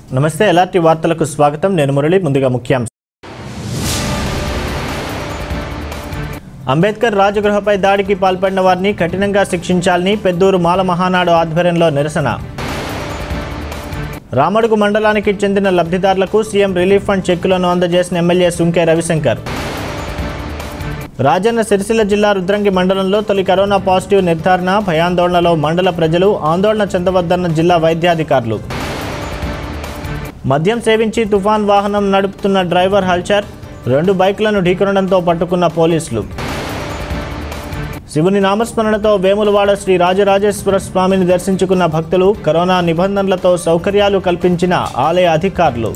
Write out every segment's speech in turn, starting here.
నమస్తే ఎలాంటి వార్తలకు స్వాగతం నేను మురళి ముందుగా ముఖ్యాంశం అంబేద్కర్ రాజగృహపై దాడికి పాల్పడిన వారిని కఠినంగా శిక్షించాలని పెద్దూరు మాల మహానాడు ఆధ్వర్యంలో నిరసన రామడుగు మండలానికి చెందిన లబ్ధిదారులకు సీఎం రిలీఫ్ ఫండ్ చెక్కులను అందజేసిన ఎమ్మెల్యే సుంకే రవిశంకర్ రాజన్న సిరిసిల్ల జిల్లా రుద్రంగి మండలంలో తొలి కరోనా పాజిటివ్ నిర్ధారణ భయాందోళనలో మండల ప్రజలు ఆందోళన చెందవద్దన్న జిల్లా వైద్యాధికారులు మద్యం సేవించి తుఫాన్ వాహనం నడుపుతున్న డ్రైవర్ హల్చర్ రెండు బైక్లను ఢీకొనడంతో పట్టుకున్న పోలీసులు శివుని నామస్మరణతో వేములవాడ శ్రీ రాజరాజేశ్వర స్వామిని దర్శించుకున్న భక్తులు కరోనా నిబంధనలతో సౌకర్యాలు కల్పించిన ఆలయ అధికారులు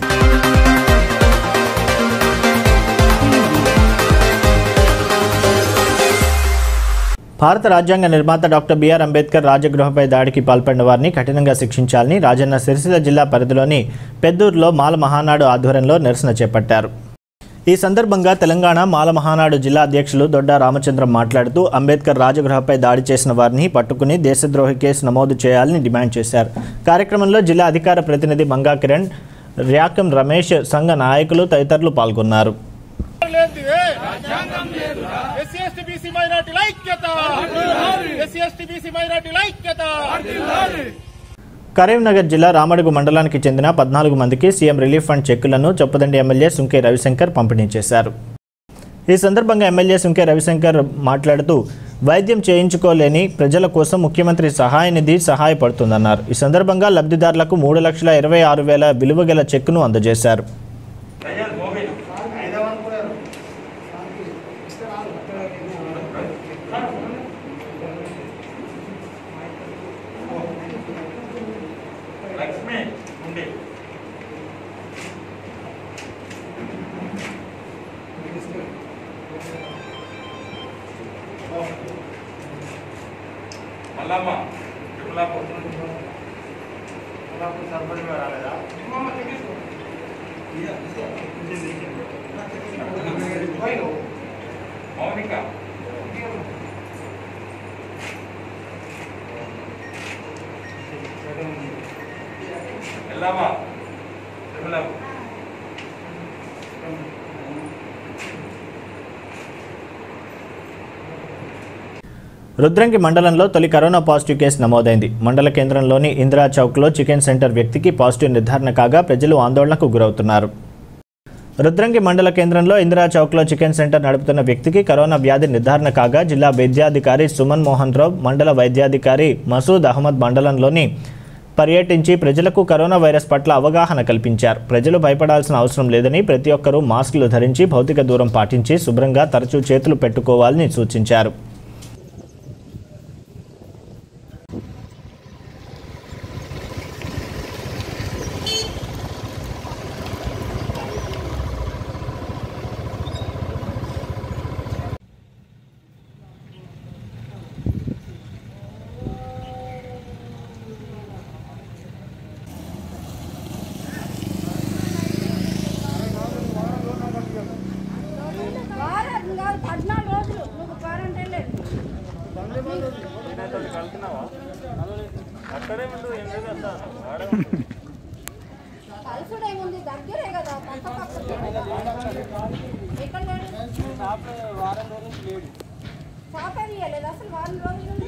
భారత రాజ్యాంగ నిర్మాత డాక్టర్ బిఆర్ అంబేద్కర్ రాజగృహపై దాడికి పాల్పడిన వారిని కఠినంగా శిక్షించాలని రాజన్న సిరిసిల్ల జిల్లా పరిధిలోని పెద్దూరులో మాల మహానాడు ఆధ్వర్యంలో నిరసన చేపట్టారు ఈ సందర్భంగా తెలంగాణ మాల మహానాడు జిల్లా అధ్యక్షులు దొడ్డ రామచంద్రం మాట్లాడుతూ అంబేద్కర్ రాజగృహపై దాడి చేసిన వారిని పట్టుకుని దేశద్రోహి కేసు నమోదు చేయాలని డిమాండ్ చేశారు కార్యక్రమంలో జిల్లా అధికార ప్రతినిధి మంగా కిరణ్ ర్యాకం రమేష్ సంఘ నాయకులు తదితరులు పాల్గొన్నారు లేనిదే ఎస్సీ ఎస్టీ బీసీ మైనార్టీల ఐక్యత ఎస్సీ ఎస్టీ బీసీ మైనార్టీల ఐక్యత కరీంనగర్ జిల్లా రామడుగు మండలానికి చెందిన పద్నాలుగు మందికి సీఎం రిలీఫ్ ఫండ్ చెక్కులను చొప్పదండి ఎమ్మెల్యే సుంకే రవిశంకర్ పంపిణీ చేశారు ఈ సందర్భంగా ఎమ్మెల్యే సుంకే రవిశంకర్ మాట్లాడుతూ వైద్యం చేయించుకోలేని ప్రజల కోసం ముఖ్యమంత్రి సహాయ నిధి సహాయపడుతుందన్నారు ఈ సందర్భంగా లబ్ధిదారులకు మూడు లక్షల ఇరవై ఆరు వేల విలువ గల చెక్కును అందజేశారు లక్ష్మి ఉంది మల్లమ్మ తిరుమలాపూర్ తిరుమలాపూర్ సర్పంచ్ గారు రాలేదా మౌనిక ఎల్లమ్మ తిరుమలాపూర్ రుద్రంగి మండలంలో తొలి కరోనా పాజిటివ్ కేసు నమోదైంది మండల కేంద్రంలోని ఇందిరా చౌక్లో చికెన్ సెంటర్ వ్యక్తికి పాజిటివ్ నిర్ధారణ కాగా ప్రజలు ఆందోళనకు గురవుతున్నారు రుద్రంగి మండల కేంద్రంలో ఇందిరా చౌక్లో చికెన్ సెంటర్ నడుపుతున్న వ్యక్తికి కరోనా వ్యాధి నిర్ధారణ కాగా జిల్లా వైద్యాధికారి సుమన్ మోహన్ రావు మండల వైద్యాధికారి మసూద్ అహ్మద్ మండలంలోని పర్యటించి ప్రజలకు కరోనా వైరస్ పట్ల అవగాహన కల్పించారు ప్రజలు భయపడాల్సిన అవసరం లేదని ప్రతి ఒక్కరూ మాస్కులు ధరించి భౌతిక దూరం పాటించి శుభ్రంగా తరచూ చేతులు పెట్టుకోవాలని సూచించారు వారం కాదు పద్నాలుగు రోజులు నువ్వు క్వారంటైన్ లేదు అక్కడే ఉండు ఏం లేదు అట్లా కలుసుడు ఏముంది దగ్గరే కదా పక్క పక్క ఎక్కడ లేడు షాప్ ఏది ఇవ్వలేదు అసలు వారం రోజులు ఉంది.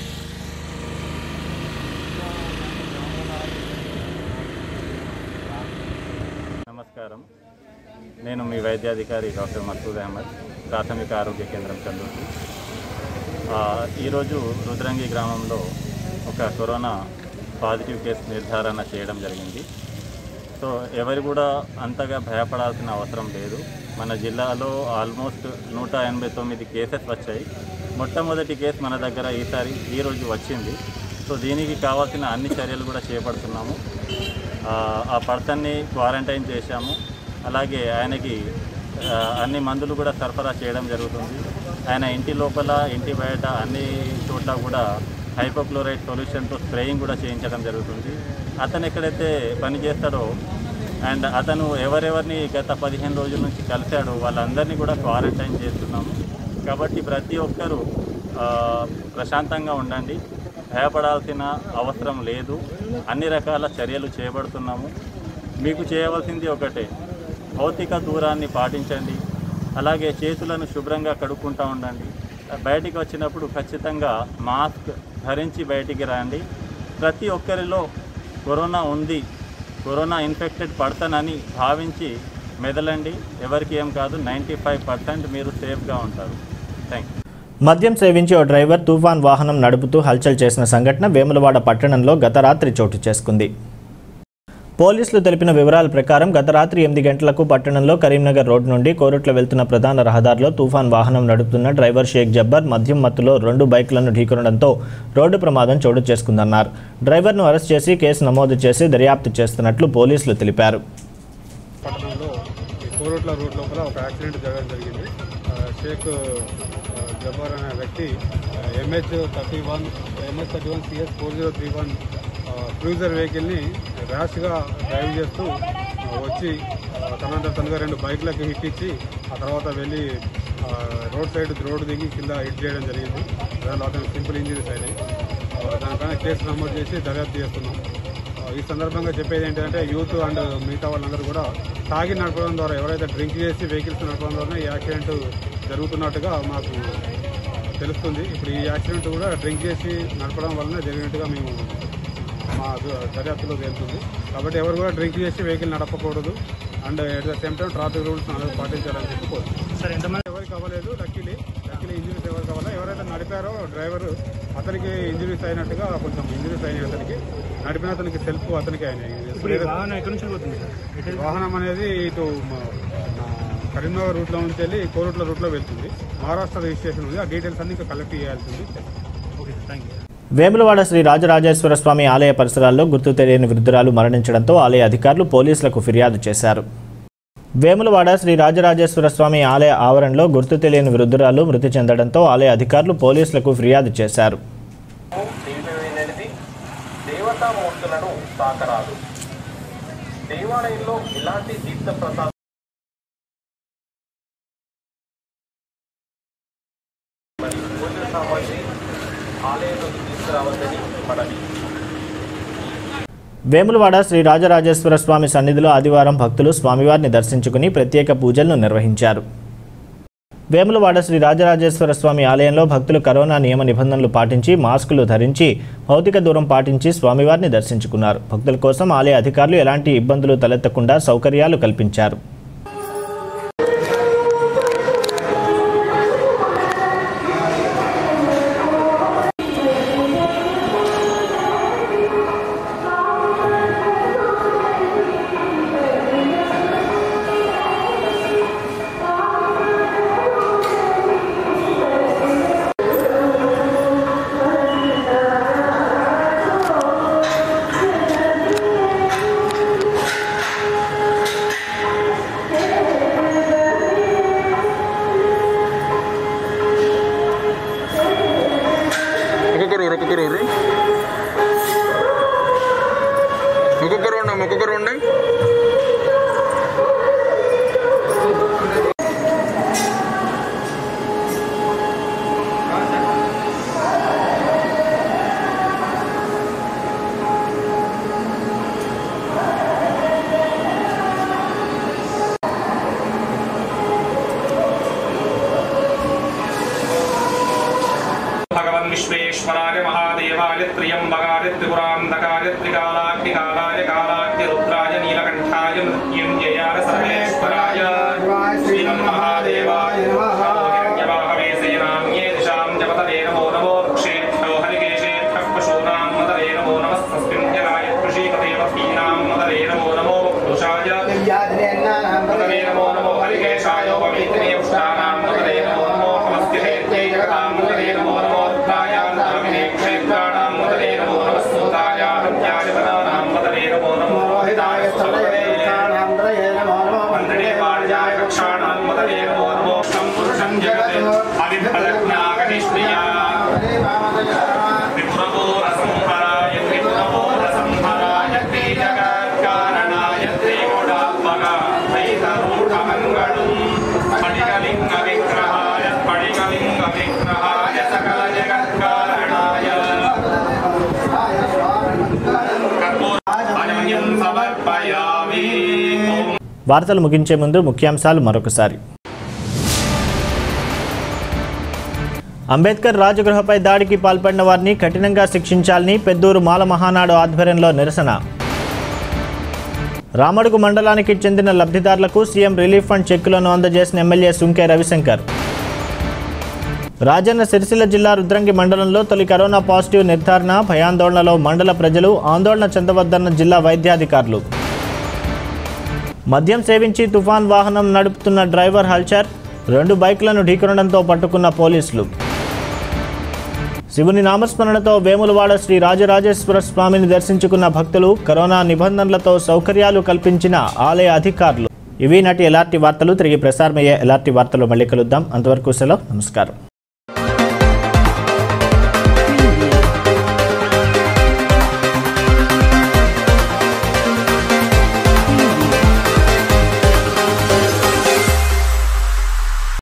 నమస్కారం నేను మీ వైద్యాధికారి డాక్టర్ మసూద్ అహ్మద్ ప్రాథమిక ఆరోగ్య కేంద్రం చందూరు ఈరోజు రుద్రంగి గ్రామంలో ఒక కరోనా పాజిటివ్ కేసు నిర్ధారణ చేయడం జరిగింది సో ఎవరు కూడా అంతగా భయపడాల్సిన అవసరం లేదు మన జిల్లాలో ఆల్మోస్ట్ నూట ఎనభై తొమ్మిది కేసెస్ వచ్చాయి మొట్టమొదటి కేసు మన దగ్గర ఈసారి ఈరోజు వచ్చింది సో దీనికి కావాల్సిన అన్ని చర్యలు కూడా చేపడుతున్నాము ఆ, ఆ పర్సన్ని క్వారంటైన్ చేశాము అలాగే ఆయనకి ఆ, అన్ని మందులు కూడా సరఫరా చేయడం జరుగుతుంది ఆయన ఇంటి లోపల ఇంటి బయట అన్ని చోట్ల కూడా హైపోక్లోరైడ్ సొల్యూషన్తో స్ప్రేయింగ్ కూడా చేయించడం జరుగుతుంది అతను ఎక్కడైతే పని చేస్తాడో అండ్ అతను ఎవరెవరిని గత పదిహేను రోజుల నుంచి కలిశాడో వాళ్ళందరినీ కూడా క్వారంటైన్ చేస్తున్నాము కాబట్టి ప్రతి ఒక్కరూ ఆ, ప్రశాంతంగా ఉండండి భయపడాల్సిన అవసరం లేదు అన్ని రకాల చర్యలు చేపడుతున్నాము మీకు చేయవలసింది ఒకటే భౌతిక దూరాన్ని పాటించండి అలాగే చేతులను శుభ్రంగా కడుక్కుంటూ ఉండండి బయటికి వచ్చినప్పుడు ఖచ్చితంగా మాస్క్ ధరించి బయటికి రండి ప్రతి ఒక్కరిలో కరోనా ఉంది కరోనా ఇన్ఫెక్టెడ్ పడతానని భావించి మెదలండి ఎవరికి ఏం కాదు నైంటీ ఫైవ్ పర్సెంట్ మీరు సేఫ్గా ఉంటారు థ్యాంక్ యూ మద్యం సేవించి ఓ డ్రైవర్ తుఫాన్ వాహనం నడుపుతూ హల్చల్ చేసిన సంఘటన వేములవాడ పట్టణంలో గత రాత్రి చోటు చేసుకుంది పోలీసులు తెలిపిన వివరాల ప్రకారం గత రాత్రి ఎనిమిది గంటలకు పట్టణంలో కరీంనగర్ రోడ్ నుండి కోరుట్ల వెళ్తున్న ప్రధాన రహదారిలో తుఫాన్ వాహనం నడుపుతున్న డ్రైవర్ షేక్ జబ్బర్ మద్యం మత్తులో రెండు బైక్లను ఢీకొనడంతో రోడ్డు ప్రమాదం చోటు చేసుకుందన్నారు డ్రైవర్ను అరెస్ట్ చేసి కేసు నమోదు చేసి దర్యాప్తు చేస్తున్నట్లు పోలీసులు తెలిపారు పట్టణంలో ఈ కోరుట్ల రోడ్ లోపల ఒక యాక్సిడెంట్ జరగడం జరిగింది ఆ, షేక్ ఆ, జబ్బార్ అనే వ్యక్తి MH thirty one MH thirty one CS four zero three one cruiser వెహికల్ని ర్యాష్గా డ్రైవ్ చేస్తూ ఆ, వచ్చి ఆ, తనంత తనగా రెండు బైక్లకి హిట్ ఇచ్చి ఆ తర్వాత వెళ్ళి ఆ, రోడ్ సైడ్ రోడ్ దిగి కింద హిట్ చేయడం జరిగింది దానిలో అతనికి సింపుల్ ఇంజరీస్ అయినాయి ఆ, దానిపైన కేసు నమోదు చేసి దర్యాప్తు చేస్తున్నాం ఆ, ఈ సందర్భంగా చెప్పేది ఏంటంటే యూత్ అండ్ మిగతా వాళ్ళందరూ కూడా తాగి నడపడం ద్వారా ఎవరైతే డ్రింక్ చేసి వెహికల్స్ నడపడం ద్వారా ఈ యాక్సిడెంట్ జరుగుతున్నట్టుగా మాకు తెలుస్తుంది ఇప్పుడు ఈ యాక్సిడెంట్ కూడా డ్రింక్ చేసి నడపడం వలన జరిగినట్టుగా మేము మా ద- దర్యాప్తులో తేలుతుంది కాబట్టి ఎవరు కూడా డ్రింక్ చేసి వెహికల్ నడపకూడదు and at the same time traffic rules అందరూ పాటించాలని చెప్పి కోరుతున్నాం. సార్ ఎంతమంది ఎవరికి అవ్వలేదు లక్కీలీ లక్కీలీ ఇంజరీస్ ఎవరికి అవ్వలేదు ఎవరైతే నడిపారో డ్రైవర్ అతనికి ఇంజరీస్ అయినట్టుగా కొంచెం ఇంజరీస్ అయినాయి అతనికి నడిపిన అతనికి సెల్ఫ్ అతనికి అయినాయి ఇప్పుడు ఈ వాహనం ఎక్కడి నుంచి పోతుంది సార్ ఎటు- వాహనం అనేది ఇటు మ- మన కరీంనగర్ రూట్లో నుంచి వెళ్ళి కోరుట్ల రూట్లో వెళ్తుంది మహారాష్ట్ర రిజిస్ట్రేషన్ ఉంది ఆ డీటెయిల్స్ అన్ని ఇంకా కలెక్ట్ చేయాల్సి ఉంది okay sir thank you Vemulawada Shri Rajarajeshwara Swamy ఆలయ పరిసరాల్లో గుర్తు తెలియని వృద్ధురాలు మరణించడంతో ఆలయ అధికారులు పోలీసులకు ఫిర్యాదు చేశారు వేములవాడ శ్రీ రాజరాజేశ్వర స్వామి ఆలయ ఆవరణలో గుర్తు తెలియని వృద్ధురాలు మృతి చెందడంతో ఆలయ అధికారులు పోలీసులకు ఫిర్యాదు చేశారు తెలియనిది దేవతామూర్తులను తాకరాదు దేవాలయంలో ఇలాంటి తీర్థ ప్రసాద మరియు పూజల సామాగ్రి ఆలయంలోకి తీసుకురావద్దని మనవి వేములవాడ శ్రీ రాజరాజేశ్వర స్వామి సన్నిధిలో ఆదివారం భక్తులు స్వామివారిని దర్శించుకుని ప్రత్యేక పూజలను నిర్వహించారు వేములవాడ శ్రీ రాజరాజేశ్వర స్వామి ఆలయంలో భక్తులు కరోనా నియమ నిబంధనలు పాటించి మాస్కులు ధరించి భౌతిక దూరం పాటించి స్వామివారిని దర్శించుకున్నారు భక్తుల కోసం ఆలయ అధికారులు ఎలాంటి ఇబ్బందులు తలెత్తకుండా సౌకర్యాలు కల్పించారు ఒక్కొక్కరు ఊరు, ఒక్కొక్కరు ఊరు. ఒక్కొక్కరు ఉండం ఒక్కొక్కరు ఉండం భగవన్ విశ్వేశ్వరాయ మహాదేవాయ త్రియంబకాయ త్రిపురాంధకాయ త్రికాలాగ్నికాలాయ కాలాగ్ని రుద్రాయ నీలకంఠాయ మృత్యుంజయాయ సర్వేశ్వరాయ శ్రీమన్ మహాదేవాయ హిరణ్యవాహవే సేనామ్యే దిశాం జపతరే నమో నమో వృక్షేభ్యో హరికేశేభ్యః పశూనాం మదరే నమో నమస్తస్మిన్ జలాయ కృషీపతే వహీనాం మదరే నమో నమో వృషాయ మదరే నమో నమో హరికేశాయ పవిత్రే ఉష్టానాం మదరే నమో నమో హమస్తిహేత్యై జగతాం మదరే నమో నమో రుద్రాయ నామినే క్షేత్రాణాం మదరే నమో నమః సూతాయ హత్యాయ వనానాం మదరే నమో నమో రోహితాయ స్థలపదే మంత్రిణే పారిజాయ రక్షాణాం మదరే నమో నమో క్షం పురుషం జగత్ అవిఫలజ్ఞాగనిష్ఠియా త్రిపురపూరసంహరాయ త్రిపురపూరసంహరాయ త్రిజగత్కారణాయ త్రిగుణాత్మక త్రైతరూఢమంగళం స్ఫటికలింగ విగ్రహాయ స్ఫటికలింగ విగ్రహాయ సకల జగత్కారణాయ కర్పూరాజమయం సమర్పయామి వార్తలు ముగించే ముందు ముఖ్యాంశాలు మరొకసారి అంబేద్కర్ రాజగృహపై దాడికి పాల్పడిన వారిని కఠినంగా శిక్షించాలని పెద్దూరు మాల మహానాడు ఆధ్వర్యంలో నిరసన రామడుగు మండలానికి చెందిన లబ్ధిదారులకు సీఎం రిలీఫ్ ఫండ్ చెక్కులను అందజేసిన ఎమ్మెల్యే సుంకే రవిశంకర్ రాజన్న సిరిసిల్ల జిల్లా రుద్రంగి మండలంలో తొలి కరోనా పాజిటివ్ నిర్ధారణ భయాందోళనలో మండల ప్రజలు ఆందోళన చెందవద్దన్న జిల్లా వైద్యాధికారులు మద్యం సేవించి తుఫాన్ వాహనం నడుపుతున్న డ్రైవర్ హల్చర్ రెండు బైక్లను ఢీకొనడంతో పట్టుకున్న పోలీసులు శివుని నామస్మరణతో వేములవాడ శ్రీ రాజరాజేశ్వర స్వామిని దర్శించుకున్న భక్తులు కరోనా నిబంధనలతో సౌకర్యాలు కల్పించిన ఆలయ అధికారులు ఇవి నాటి ఎలాంటి వార్తలు తిరిగి ప్రసారమయ్యే ఎలాంటి వార్తలు మళ్ళీ కలుద్దాం అంతవరకు సెలవు నమస్కారం